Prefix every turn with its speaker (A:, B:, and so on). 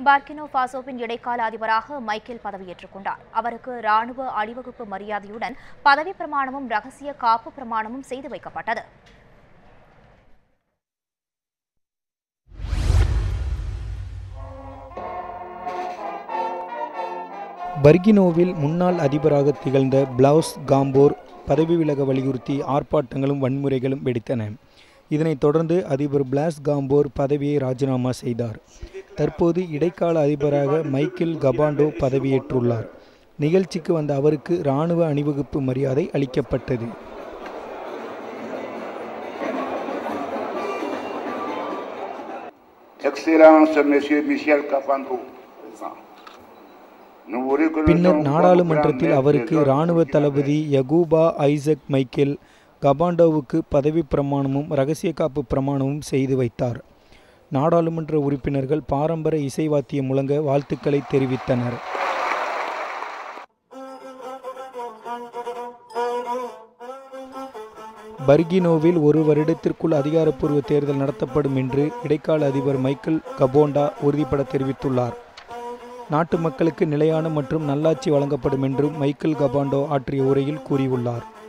A: Burkina பாசோவின் இடைக்கால அதிபராக Michael பதவியேற்றுக் கொண்டார் அவருக்கு ராணுவ அணிவகுப்பு மரியாதையுடன் பதவி பிரமாணமும் ரகசிய காப்பு பிரமாணமும் செய்து வைக்கப்பட்டது
B: பர்கினோவில் முன்னாள் அதிபராக திகழ்ந்த பிளவுஸ் காம்போர் பதவி விலக வலியுறுத்தி ஆர்ப்பாட்டங்களும் வன்முறைகளும் வெடித்தன இதனைத் தொடர்ந்து அதிபர் பிளாஸ் காம்போர் பதவியை ராஜினாமா செய்தார் தற்போது இடைக்கால அதிபராக மைக்கேல் கபாண்டோ பதவியேற்றுள்ளார் நிகழ்ச்சிக்கு வந்த அவருக்கு இராணுவ அணிவகுப்பு மரியாதை அளிக்கப்பட்டது
C: Excellence, Monsieur Michel Cafando, présent. Nous vous reconnaissons
B: பின்னர்
C: comme
B: நாடாளுமன்றத்தில்
C: grand
B: அவருக்கு
C: maître de
B: இராணுவ
C: l'ordre
B: தளபதி யகூபா ஐசக் மைக்கேல் கபாண்டோவுக்கு பதவி பிரமாணமும் ரகசிய காப்பு பிரமாணமும் செய்து வைத்தார் நாடாளுமன்ற உறுப்பினர்கள் பாரம்பரிய இசைவாத்தியம் முழங்க வாழ்த்துக்களை தெரிவித்தனர் பர்கினோவில் ஒரு வருடத்திற்குள் அதிகாரப்பூர்வ தேர்தல் நடத்தப்படும் என்று இடைக்கால அதிபர் மைக்கேல் கபோண்டா உறுதிபட தெரிவித்துள்ளார் நாட்டு மக்களுக்கு நிலையான மற்றும் நல்லாட்சி வழங்கப்படும் என்றும் மைக்கேல் கபாண்டோ ஆற்றிய உரையில் கூறியுள்ளார்